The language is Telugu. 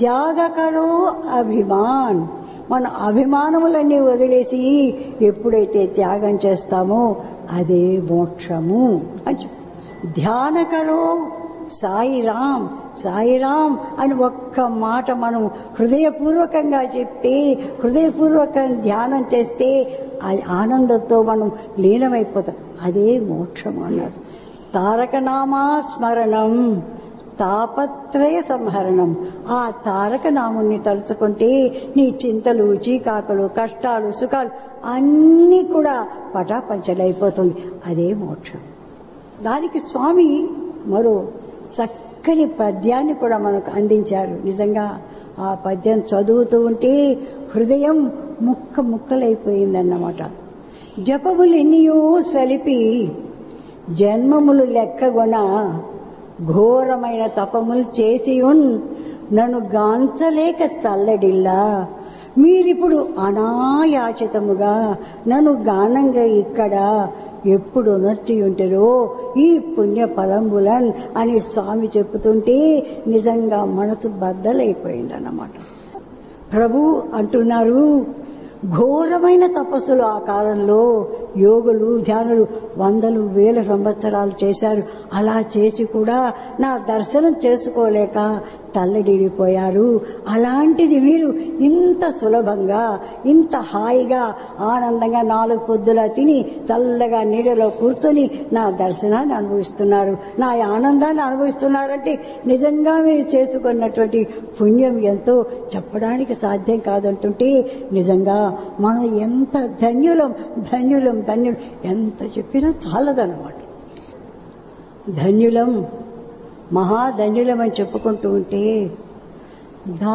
త్యాగకరో అభిమాన్ మన అభిమానములన్నీ వదిలేసి ఎప్పుడైతే త్యాగం చేస్తామో అదే మోక్షము అని చెప్పు. ధ్యానకరో సాయిరాం సాయిరాం అని ఒక్క మాట మనం హృదయపూర్వకంగా చెప్తే హృదయపూర్వకంగా ధ్యానం చేస్తే ఆ ఆనందంతో మనం లీనమైపోతాం అదే మోక్షం అన్నారు తారకనామా స్మరణం తాపత్రయ సంహరణం ఆ తారక నాముని తలుచుకుంటే నీ చింతలు చీకాకులు కష్టాలు సుఖాలు అన్నీ కూడా పటాపంచలైపోతుంది అదే మోక్షం దానికి స్వామి మరో చక్కని పద్యాన్ని కూడా మనకు అందించారు నిజంగా ఆ పద్యం చదువుతూ ఉంటే హృదయం ముక్క ముక్కలైపోయిందన్నమాట జపములు ఎన్నియో సలిపి జన్మములు లెక్కగొన ఘోరమైన తపములు చేసి ఉన్ నన్ను గాంచలేక తల్లడిల్లా మీరిప్పుడు అనాయాచితముగా నన్ను గానంగా ఇక్కడ ఎప్పుడు ఉనర్చి ఉంటారో ఈ పుణ్య ఫలంబులన్ అని స్వామి చెప్పుతుంటే నిజంగా మనసు బద్దలైపోయిందన్నమాట ప్రభు అంటున్నారు ఘోరమైన తపస్సులు ఆ కాలంలో యోగులు ధ్యానులు వందలు వేల సంవత్సరాలు చేశారు అలా చేసి కూడా నా దర్శనం చేసుకోలేక తల్లడిల్లిపోయారు అలాంటిది మీరు ఇంత సులభంగా ఇంత హాయిగా ఆనందంగా నాలుగు పొద్దులా తిని చల్లగా నీడలో కూర్చొని నా దర్శనాన్ని అనుభవిస్తున్నారు నా ఆనందాన్ని అనుభవిస్తున్నారంటే నిజంగా మీరు చేసుకున్నటువంటి పుణ్యం ఎంతో చెప్పడానికి సాధ్యం కాదంటుంటే నిజంగా మనం ఎంత ధన్యులం ధన్యులం ధన్యులం ఎంత చెప్పినా చాలదన్నమాట ధన్యులం మహాధన్యులం అని చెప్పుకుంటూ ఉంటే